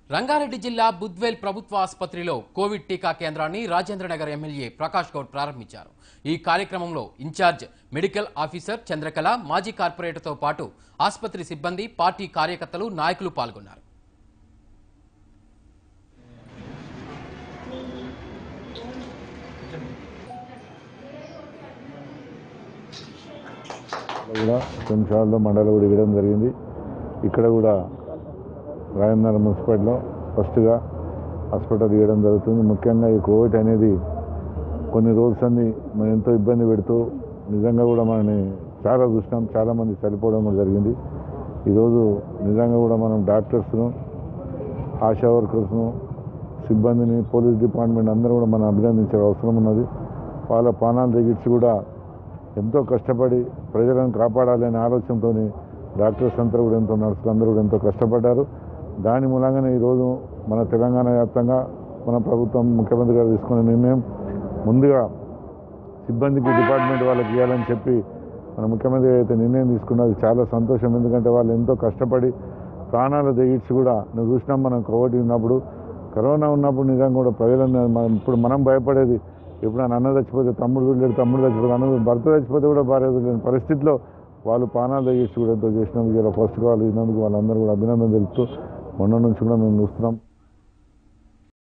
రంగారెడ్డి జిల్లా బుద్వేల్ ప్రభుత్వ ఆసుపత్రిలో కోవిడ్ టీకా కేంద్రాన్ని రాజేంద్రనగర్ ఎమ్మెల్యే ప్రకాష్ గౌడ్ ప్రారంభించారు ఈ కార్యక్రమంలో ఇన్ఛార్జ్ మెడికల్ ఆఫీసర్ చంద్రకళ మాజీ కార్పొరేటర్తో పాటు ఆసుపత్రి సిబ్బంది పార్టీ కార్యకర్తలు నాయకులు పాల్గొన్నారు కూడా కొన్నిసార్లు మండలం కూడా ఇవ్వడం జరిగింది ఇక్కడ కూడా రాజేంద్ర మున్సిపాలిటీలో ఫస్ట్గా హాస్పిటల్ ఇవ్వడం జరుగుతుంది ముఖ్యంగా ఈ కోవిడ్ అనేది కొన్ని రోజులు అన్ని మనం ఎంతో ఇబ్బంది పెడుతూ నిజంగా కూడా మనని చాలా చూసినాం చాలామంది చనిపోవడం కూడా జరిగింది ఈరోజు నిజంగా కూడా మనం డాక్టర్స్ను ఆశా వర్కర్స్ను సిబ్బందిని పోలీస్ డిపార్ట్మెంట్ అందరూ కూడా మనం అభినందించే అవసరం ఉన్నది వాళ్ళ ప్రాణాలు తెగించి కూడా ఎంతో కష్టపడి ప్రజలను కాపాడాలనే ఆలోచనతో డాక్టర్స్ అంతా కూడా ఎంతో నర్సులు అందరూ కూడా ఎంతో కష్టపడ్డారు దాని మూలంగానే ఈరోజు మన తెలంగాణ వ్యాప్తంగా మన ప్రభుత్వం ముఖ్యమంత్రి గారు తీసుకున్న నిర్ణయం ముందుగా సిబ్బందికి డిపార్ట్మెంట్ వాళ్ళకి ఇవ్వాలని చెప్పి మన ముఖ్యమంత్రి అయితే నిర్ణయం తీసుకున్నది చాలా సంతోషం ఎందుకంటే వాళ్ళు ఎంతో కష్టపడి ప్రాణాలు తెగించి కూడా నువ్వు చూసినాం మనం కోవిడ్ ఉన్నప్పుడు కరోనా ఉన్నప్పుడు నిజంగా కూడా ప్రజలను మనం ఇప్పుడు మనం భయపడేది ఎప్పుడు అన్న చచ్చిపోతే తమ్ముడు చూడలేడు తమ్ముడు చచ్చిపోతే అన్న భర్త చచ్చిపోతే కూడా భార్య చూడలేని పరిస్థితిలో వాళ్ళు ప్రాణాలు తెగించి కూడా ఎంతో చేసినందుకు ఇలా ఫస్ట్ కాల్ ఇచ్చినందుకు వాళ్ళందరూ కూడా అభినందన తెలుపుతూ మొన్న నుంచి కూడా మేము చూస్తున్నాం